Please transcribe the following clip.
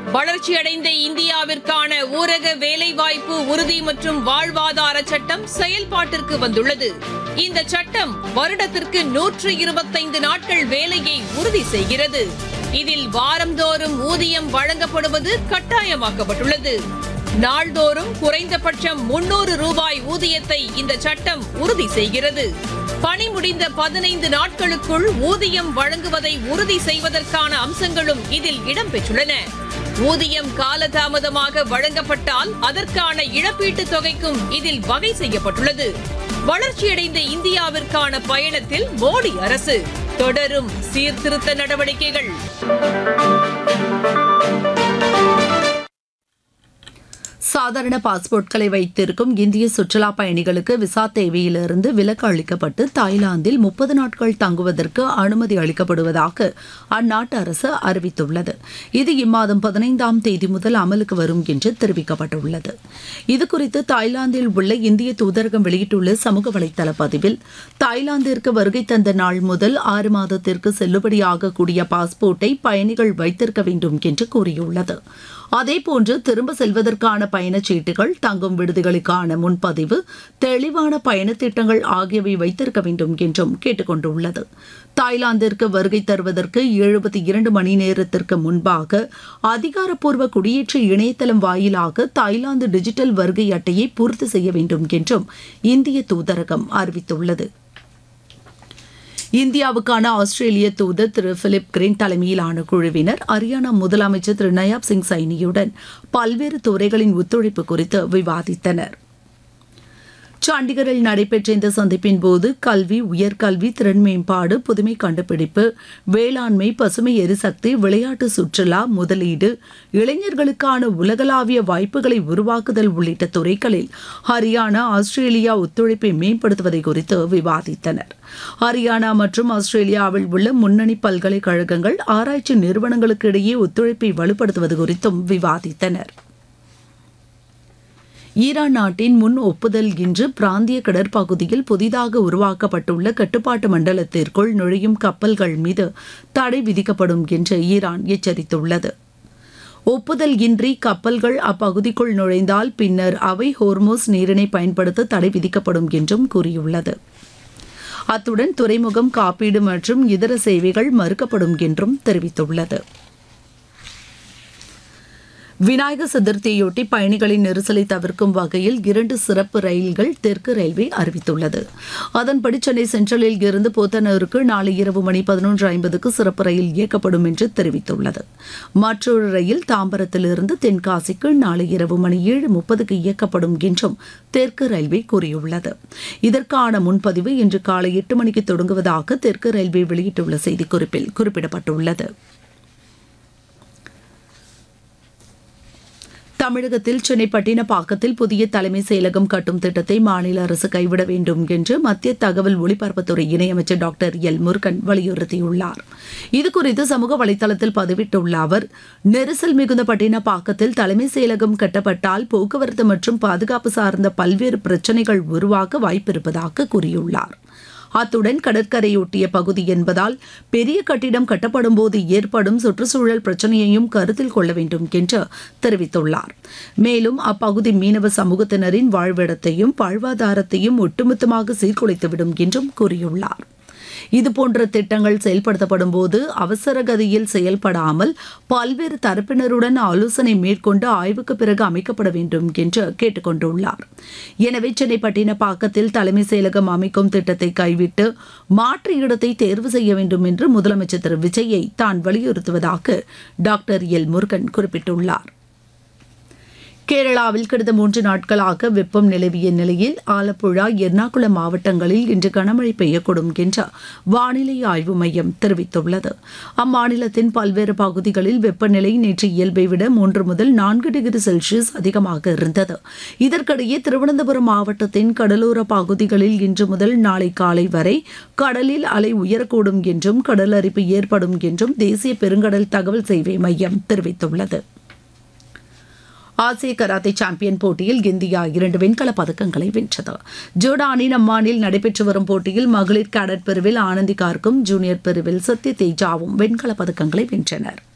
வளர்ச்சியடைந்த இந்தியாவிற்கான ஊரக வேலைவாய்ப்பு உறுதி மற்றும் வாழ்வாதார சட்டம் செயல்பாட்டிற்கு வந்துள்ளது இந்த சட்டம் வருடத்திற்கு நூற்று இருபத்தைந்து நாட்கள் வேலையை உறுதி செய்கிறது இதில் வாரந்தோறும் ஊதியம் வழங்கப்படுவது கட்டாயமாக்கப்பட்டுள்ளது நாள்தோறும் குறைந்தபட்சம் முன்னூறு ரூபாய் ஊதியத்தை இந்த சட்டம் உறுதி செய்கிறது பணி முடிந்த பதினைந்து நாட்களுக்குள் ஊதியம் வழங்குவதை உறுதி செய்வதற்கான அம்சங்களும் இதில் இடம்பெற்றுள்ளன ஊதியம் காலதாமதமாக வழங்கப்பட்டால் அதற்கான இழப்பீட்டுத் தொகைக்கும் இதில் வகை செய்யப்பட்டுள்ளது வளர்ச்சியடைந்த இந்தியாவிற்கான பயணத்தில் மோடி அரசு தொடரும் சீர்திருத்த நடவடிக்கைகள் சாதாரண பாஸ்போர்ட்களை வைத்திருக்கும் இந்திய சுற்றுலா பயணிகளுக்கு விசா தேவையிலிருந்து விலக்கு அளிக்கப்பட்டு தாய்லாந்தில் முப்பது நாட்கள் தங்குவதற்கு அனுமதி அளிக்கப்படுவதாக அந்நாட்டு அரசு அறிவித்துள்ளது இது இம்மாதம் பதினைந்தாம் தேதி முதல் அமலுக்கு வரும் என்று தெரிவிக்கப்பட்டுள்ளது இதுகுறித்து தாய்லாந்தில் உள்ள இந்திய தூதரகம் வெளியிட்டுள்ள சமூக வலைதள பதிவில் தாய்லாந்திற்கு வருகை தந்த நாள் முதல் ஆறு மாதத்திற்கு செல்லுபடியாக கூடிய பாஸ்போர்ட்டை பயணிகள் வைத்திருக்க வேண்டும் என்று கூறியுள்ளது அதேபோன்று திரும்ப செல்வதற்கான பயணச்சீட்டுகள் தங்கும் விடுதிகளுக்கான முன்பதிவு தெளிவான பயணத் திட்டங்கள் ஆகியவை வைத்திருக்க வேண்டும் என்றும் கேட்டுக்கொண்டுள்ளது தாய்லாந்திற்கு வருகை தருவதற்கு எழுபத்தி இரண்டு மணி நேரத்திற்கு முன்பாக அதிகாரப்பூர்வ குடியேற்ற இணையதளம் வாயிலாக தாய்லாந்து டிஜிட்டல் வருகை அட்டையை பூர்த்தி செய்ய வேண்டும் என்றும் இந்திய தூதரகம் அறிவித்துள்ளது இந்தியாவுக்கான ஆஸ்திரேலிய தூதர் திரு பிலிப் கிரீன் தலைமையிலான குழுவினர் ஹரியானா முதலமைச்சர் திரு நயாப் சிங் சைனியுடன் பல்வேறு துறைகளின் ஒத்துழைப்பு குறித்து விவாதித்தனர் சண்டிகரில் நடைபெற்ற இந்த சந்திப்பின் போது கல்வி உயர்கல்வி திறன் மேம்பாடு புதுமை கண்டுபிடிப்பு வேளாண்மை பசுமை எரிசக்தி விளையாட்டு சுற்றுலா முதலீடு இளைஞர்களுக்கான உலகளாவிய வாய்ப்புகளை உருவாக்குதல் உள்ளிட்ட துறைகளில் ஹரியானா ஆஸ்திரேலியா ஒத்துழைப்பை மேம்படுத்துவதை குறித்து விவாதித்தனர் ஹரியானா மற்றும் ஆஸ்திரேலியாவில் உள்ள முன்னணி பல்கலைக்கழகங்கள் ஆராய்ச்சி நிறுவனங்களுக்கு இடையே ஒத்துழைப்பை வலுப்படுத்துவது குறித்தும் விவாதித்தனர் ஈரான் நாட்டின் முன் ஒப்புதல் இன்று பிராந்திய கடற்பகுதியில் புதிதாக உருவாக்கப்பட்டுள்ள கட்டுப்பாட்டு மண்டலத்திற்குள் நுழையும் கப்பல்கள் மீது தடை விதிக்கப்படும் என்று ஈரான் எச்சரித்துள்ளது ஒப்புதல் இன்றி கப்பல்கள் அப்பகுதிக்குள் நுழைந்தால் பின்னர் அவை ஹோர்மோஸ் நீரினை பயன்படுத்த தடை விதிக்கப்படும் என்றும் கூறியுள்ளது அத்துடன் துறைமுகம் காப்பீடு மற்றும் இதர சேவைகள் மறுக்கப்படும் என்றும் தெரிவித்துள்ளது விநாயகர் சதுர்த்தியொட்டி பயணிகளின் நெரிசலை தவிர்க்கும் வகையில் இரண்டு சிறப்பு ரயில்கள் தெற்கு ரயில்வே அறிவித்துள்ளது அதன்படி சென்னை சென்ட்ரலில் இருந்து போத்தனூருக்கு நாளை இரவு மணி பதினொன்று ஐம்பதுக்கு சிறப்பு ரயில் இயக்கப்படும் என்று தெரிவித்துள்ளது மற்றொரு ரயில் தாம்பரத்திலிருந்து தென்காசிக்கு நாளை இரவு மணி ஏழு முப்பதுக்கு இயக்கப்படும் என்றும் தெற்கு ரயில்வே கூறியுள்ளது இதற்கான முன்பதிவு இன்று காலை எட்டு மணிக்கு தொடங்குவதாக தெற்கு ரயில்வே வெளியிட்டுள்ள செய்திக்குறிப்பில் குறிப்பிடப்பட்டுள்ளது தமிழகத்தில் சென்னை பட்டினப்பாக்கத்தில் புதிய தலைமை செயலகம் கட்டும் திட்டத்தை மாநில அரசு கைவிட வேண்டும் என்று மத்திய தகவல் ஒலிபரப்புத்துறை இணையமைச்சர் டாக்டர் எல் முருகன் வலியுறுத்தியுள்ளார் இதுகுறித்து சமூக வலைதளத்தில் பதிவிட்டுள்ள அவர் நெரிசல் மிகுந்த பட்டினப்பாக்கத்தில் தலைமை செயலகம் கட்டப்பட்டால் போக்குவரத்து மற்றும் பாதுகாப்பு சார்ந்த பல்வேறு பிரச்சினைகள் உருவாக வாய்ப்பிருப்பதாக கூறியுள்ளார் அத்துடன் கடற்கரையொட்டிய பகுதி என்பதால் பெரிய கட்டிடம் கட்டப்படும் போது ஏற்படும் சுற்றுச்சூழல் பிரச்சனையையும் கருத்தில் கொள்ள வேண்டும் என்று தெரிவித்துள்ளார் மேலும் அப்பகுதி மீனவ சமூகத்தினரின் வாழ்விடத்தையும் வாழ்வாதாரத்தையும் ஒட்டுமொத்தமாக சீர்குலைத்துவிடும் என்றும் கூறியுள்ளார் இதுபோன்ற திட்டங்கள் செயல்படுத்தப்படும் போது அவசர கதியில் செயல்படாமல் பல்வேறு தரப்பினருடன் ஆலோசனை மேற்கொண்டு ஆய்வுக்கு பிறகு அமைக்கப்பட வேண்டும் என்று கேட்டுக்கொண்டுள்ளார் எனவே சென்னை பட்டினப்பாக்கத்தில் தலைமை செயலகம் அமைக்கும் திட்டத்தை கைவிட்டு மாற்று இடத்தை தேர்வு செய்ய வேண்டும் என்று முதலமைச்சர் திரு விஜயை தான் வலியுறுத்துவதாக டாக்டர் எல் முருகன் குறிப்பிட்டுள்ளார் கேரளாவில் கடந்த மூன்று நாட்களாக வெப்பம் நிலவிய நிலையில் ஆலப்புழா எர்ணாகுளம் மாவட்டங்களில் இன்று கனமழை பெய்யக்கூடும் என்று வானிலை ஆய்வு மையம் தெரிவித்துள்ளது அம்மாநிலத்தின் பல்வேறு பகுதிகளில் வெப்பநிலை நேற்று இயல்பை விட மூன்று முதல் நான்கு டிகிரி செல்சியஸ் அதிகமாக இருந்தது இதற்கிடையே திருவனந்தபுரம் மாவட்டத்தின் கடலோர பகுதிகளில் இன்று முதல் நாளை காலை வரை கடலில் அலை உயரக்கூடும் என்றும் கடல் அரிப்பு ஏற்படும் என்றும் தேசிய பெருங்கடல் தகவல் சேவை மையம் தெரிவித்துள்ளது ஆசிய கராத்தே சாம்பியன் போட்டியில் இந்தியா இரண்டு வெண்கலப் பதக்கங்களை வென்றது ஜோர்டானின் அம்மானில் நடைபெற்று வரும் போட்டியில் மகளிர் கேடட் பிரிவில் ஆனந்தி கார்க்கும் ஜூனியர் பிரிவில் சத்ய தேஜாவும் வெண்கலப் பதக்கங்களை வென்றனர்